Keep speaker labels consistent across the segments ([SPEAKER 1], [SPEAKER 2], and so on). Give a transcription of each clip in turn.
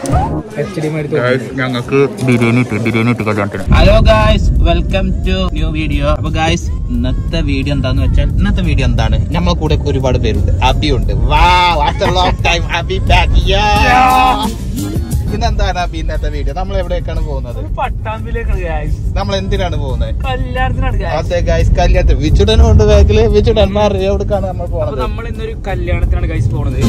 [SPEAKER 1] H D മാരി
[SPEAKER 2] ഞങ്ങൾക്ക് ബിരിയാണി കിട്ടി ബിരിയാണി കിട്ടി കല്യാണത്തിന്
[SPEAKER 3] hello guys welcome to new video അപ്പൊ ഗായ്സ് ഇന്നത്തെ വീഡിയോ എന്താന്ന് വെച്ചാൽ ഇന്നത്തെ വീഡിയോ എന്താണ് നമ്മളെ കൂടെ ഒരുപാട് പേരുണ്ട് അബി ഉണ്ട് ഇന്നെന്താണ് അബി ഇന്നത്തെ വീഡിയോ നമ്മൾ എവിടേക്കാണ് പോകുന്നത്
[SPEAKER 1] പട്ടാമ്പിലേക്കാണ് ഗായ്സ്
[SPEAKER 3] നമ്മൾ എന്തിനാണ് പോകുന്നത്
[SPEAKER 1] കല്യാണത്തിനാണ് ഗായ്സ്
[SPEAKER 3] അതെ ഗായ്സ് കല്യാണത്തിന് വിച്ചുടനും ഉണ്ട് ബാഗില് വിച്ചുടൻ അറിയാം എവിടേക്കാണ് നമ്മൾ
[SPEAKER 1] അപ്പൊ
[SPEAKER 3] പോകുന്നത്
[SPEAKER 1] നമ്മൾ ഇന്നൊരു കല്യാണത്തിനാണ് ഗൈസ് പോണത്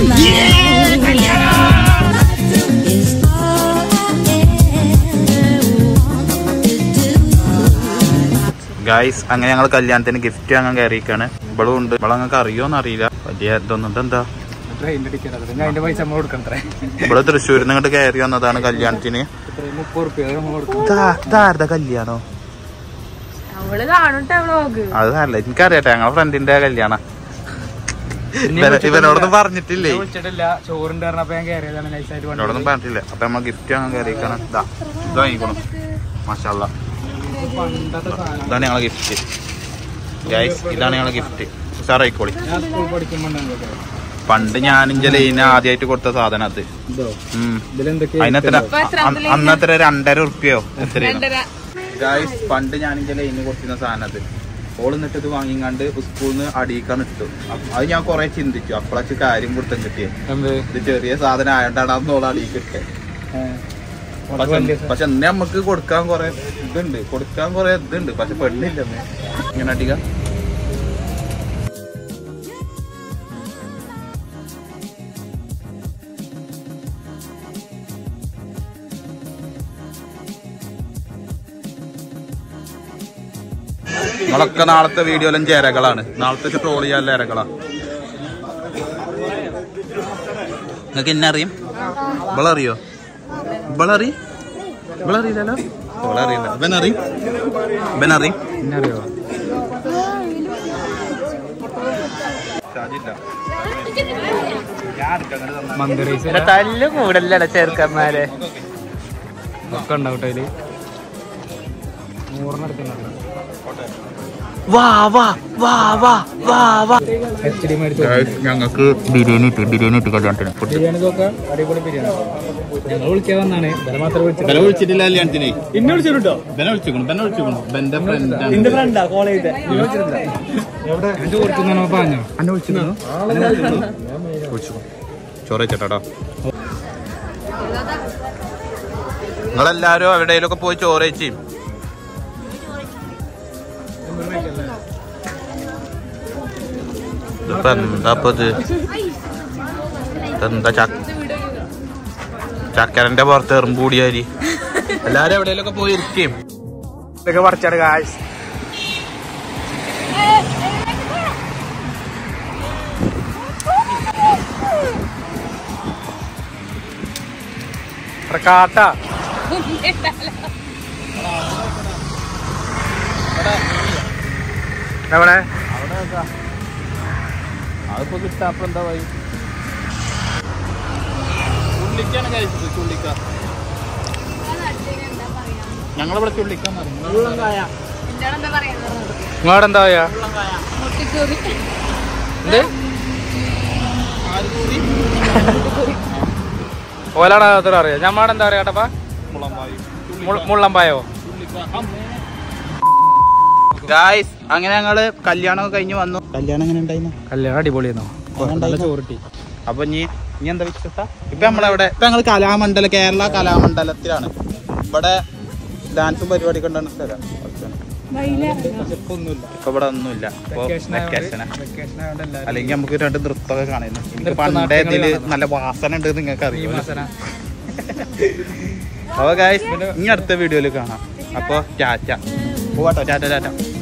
[SPEAKER 2] ഗായ്സ് അങ്ങനെ ഞങ്ങൾ കല്യാണത്തിന് ഗിഫ്റ്റ് വാങ്ങാൻ കയറിയിരിക്കാണ് ഇവളും ഉണ്ട് ഇവളെ ഞങ്ങൾക്ക് അറിയോന്ന് അറിയില്ല വലിയ ഇതൊന്നും ഇതെന്താ
[SPEAKER 1] ട്രെയിനിന്റെ ടിക്കറ്റ് ഞാൻ അതിന്റെ പൈസ നമ്മൾ കൊടുക്കണം അത്രേ
[SPEAKER 2] ഇവിടെ തൃശ്ശൂരിൽ നിന്ന് ഇങ്ങോട്ട് കയറി വന്നതാണ് കല്യാണത്തിന്
[SPEAKER 1] ഇത്രയും മുപ്പത് റുപ്യ നമ്മൾ കൊടുക്കണം
[SPEAKER 2] ഇതാരുടെ കല്യാണോ
[SPEAKER 4] അവള് കാണട്ടെ വ്ളോഗ്
[SPEAKER 2] അത് നല്ല എനിക്കറിയട്ടെ ഞങ്ങളെ ഫ്രണ്ടിന്റെ കല്യാണം ഇവനോടൊന്നും പറഞ്ഞിട്ടില്ലേ
[SPEAKER 1] വിളിച്ചിട്ടില്ല ചോറിന്റെ കാരണം അപ്പൊ ഞാൻ കയറിയതാണ് നൈസായിട്ട്
[SPEAKER 2] എന്നോടൊന്നും പറഞ്ഞിട്ടില്ല അപ്പൊ നമ്മൾ ഗിഫ്റ്റ് വാങ്ങാൻ കയറിയിരിക്കണം ഇതാ ഇത് വാങ്ങിക്കണം മാഷാല്ല
[SPEAKER 1] പണ്ടത്തെ സാധനം
[SPEAKER 2] ഇതാണ് ഞങ്ങളെ ഗിഫ്റ്റ് ഗൈസ് ഇതാണ് ഞങ്ങളെ ഗിഫ്റ്റ് ഉഷാറായിക്കോളി
[SPEAKER 1] ഞാൻ സ്കൂൾ പഠിക്കുമ്പോണ്ടാണ്
[SPEAKER 2] പണ്ട് ഞാൻ ഇഞ്ച ലൈന് ആദ്യമായിട്ട് കൊടുത്ത സാധനം അത്
[SPEAKER 1] ഇതോ
[SPEAKER 2] ഉം.
[SPEAKER 1] ഇതിലെന്തൊക്കെ
[SPEAKER 2] അതിനെത്ര
[SPEAKER 4] ഇപ്പൊ എത്ര
[SPEAKER 2] അ- അന്നത്ര രണ്ടര ഉറുപ്പ്യോ എത്ര
[SPEAKER 4] രണ്ടര
[SPEAKER 2] ഗായ്സ് പണ്ട് ഞാൻ ഇഞ്ച ലൈന് കൊടുത്തിരുന്ന സാധനം അത് ഓൾ എന്നിട്ട് ഇത് വാങ്ങിങ്ങാണ്ട് സ്കൂളിൽ നിന്ന് അടിയിക്കാൻ ഇട്ടു അപ്പ- അത് ഞാൻ കൊറേ ചിന്തിച്ചു അപ്പോഴാച്ച് കാര്യം കൊടുത്തും കിട്ടിയേ
[SPEAKER 1] എന്ത്
[SPEAKER 2] ഇത് ചെറിയ സാധനം ആയതുകൊണ്ടാണ് അന്ന് ഓൾ അടിയിൽ കിട്ടിയത് പക്ഷെ പക്ഷെ എന്നെ നമുക്ക് കൊടുക്കാൻ കൊറേ ഇതുണ്ട് കൊടുക്കാൻ കൊറേ ഇതുണ്ട് പക്ഷെ പെണ്ണില്ല അമ്മേ. ഇങ്ങനെ അടിക്ക നിങ്ങളൊക്കെ നാളത്തെ വീഡിയോയിലും ചേരകളാണ് നാളത്തെ ട്രോൾ ചെയ്യാനുള്ള ഇരകളാ നിങ്ങൾക്ക് എന്നെ അറിയും ഇവളറിയോ ഇവളറി ഇവളറിയില്ലല്ലോ ഇവളറിയില്ല ഇവനറി ഇവനറി
[SPEAKER 1] എന്നറിയോ മന്ദറൈസ്
[SPEAKER 3] തല്ല് കൂടല്ലട ചെറുക്കന്മാരെ
[SPEAKER 1] ഒക്കെ ഉണ്ടാവട്ടെ അതില് നൂറിനടുത്തുണ്ടോ
[SPEAKER 2] വാ വാ വാ വാ വാ വാ
[SPEAKER 1] എച്ച് ഡി മാരി
[SPEAKER 2] ഞങ്ങൾക്ക് ബിരിയാണി കിട്ടി ബിരിയാണി കിട്ടി കല്യാണത്തിന്
[SPEAKER 1] ബിരിയാണി നോക്ക അടിപൊളി ബിരിയാണി ഞങ്ങൾ വിളിക്കാൻ വന്നാണ് ബല മാത്രം വിളിച്ചത്
[SPEAKER 2] ബെന വിളിച്ചിട്ടില്ല കല്യാണത്തിന്
[SPEAKER 1] ഇന്നെ വിളിച്ചിട്ടോ
[SPEAKER 2] ബെന വിളിച്ചിക്കണു ബെന വിളിച്ചിക്കണു ബെന്റെ ഫ്രണ്ട്
[SPEAKER 1] നിന്റെ ഫ്രണ്ടാ കോളേജ് എവിടെ ഞാൻ ചോദിച്ചു പറഞ്ഞോ
[SPEAKER 2] അന്നെ വിളിച്ചിരുന്നു വിളിച്ചു ചോറേച്ചേട്ടാ നിങ്ങളെല്ലാരും എവിടെയെങ്കിലുമൊക്കെ പോയി ചോറേച്ചി ഇപ്പൊ എന്താ ഇപ്പൊ ഇത് ഇതെന്താ ചക്ക ചക്കരന്റെ പുറത്ത് എറുമ്പൂടിയാരി എല്ലാരും എവിടെയെങ്കിലുമൊക്കെ പോയി ഇരിക്കും
[SPEAKER 1] ഇതൊക്കെ പറിച്ചാണ് കാശ് കാട്ട എവിടെ
[SPEAKER 2] അതിപ്പോ കിട്ടാ അപ്പൊ എന്താ പോയി ചുള്ളിക്കാണ് കഴിച്ചത് ചുള്ളിക്ക ഞങ്ങളിവിടെ ചുള്ളിക്കാന്ന് പറയും
[SPEAKER 4] എന്താ പറയുന്നത്
[SPEAKER 1] നിങ്ങളവിടെ എന്താ പറയാ
[SPEAKER 4] മുട്ടിക്കൂറി
[SPEAKER 1] എന്ത് ഓലാണ് അത്ര അറിയാം ഞമ്മടെ എന്താ പറയാ കേട്ടപ്പാ മുള്ളമ്പായോ
[SPEAKER 2] ഗായ്സ് അങ്ങനെ ഞങ്ങള് കല്യാണം കഴിഞ്ഞ് വന്നു കല്യാണം എങ്ങനെ ഉണ്ടായിരുന്നു
[SPEAKER 1] കല്യാണം അടിപൊളിയായിരുന്നു നല്ല ചോറിട്ടി
[SPEAKER 2] അപ്പൊ ഇനി ഇനി എന്താ വിശ്വസ ഇപ്പൊ നമ്മളെവിടെ ഇപ്പൊ ഞങ്ങള് കലാമണ്ഡല കേരള കലാമണ്ഡലത്തിലാണ് ഇവിടെ ഡാൻസും പരിപാടിയൊക്കെ ഉണ്ടാകുന്ന സ്ഥലം
[SPEAKER 1] ഒന്നുമില്ല
[SPEAKER 2] ഇപ്പൊ ഇവിടെ ഒന്നുമില്ല ഇപ്പൊ
[SPEAKER 1] വെക്കേഷൻ
[SPEAKER 2] വെക്കേഷനാ
[SPEAKER 1] വെക്കേഷൻ ആയതുകൊണ്ട് എല്ലാവരും
[SPEAKER 2] അല്ലെങ്കിൽ നമുക്ക് രണ്ട് നൃത്തമൊക്കെ കാണുന്നു എനിക്ക്
[SPEAKER 1] നൃത്ത
[SPEAKER 2] പണ്ടേ
[SPEAKER 1] നാട്യങ്ങൾ
[SPEAKER 2] ഇതില്
[SPEAKER 1] കാണണം.
[SPEAKER 2] നല്ല വാസന ഉണ്ട് നിങ്ങൾക്ക്
[SPEAKER 1] ഈ
[SPEAKER 2] അറിയാം
[SPEAKER 1] മാസന
[SPEAKER 2] അപ്പൊ ഗായ്സ് ഇനി അടുത്ത വീഡിയോയിൽ കാണാം അപ്പൊ ടാറ്റ പോവാട്ടോ ടാറ്റ ടാറ്റ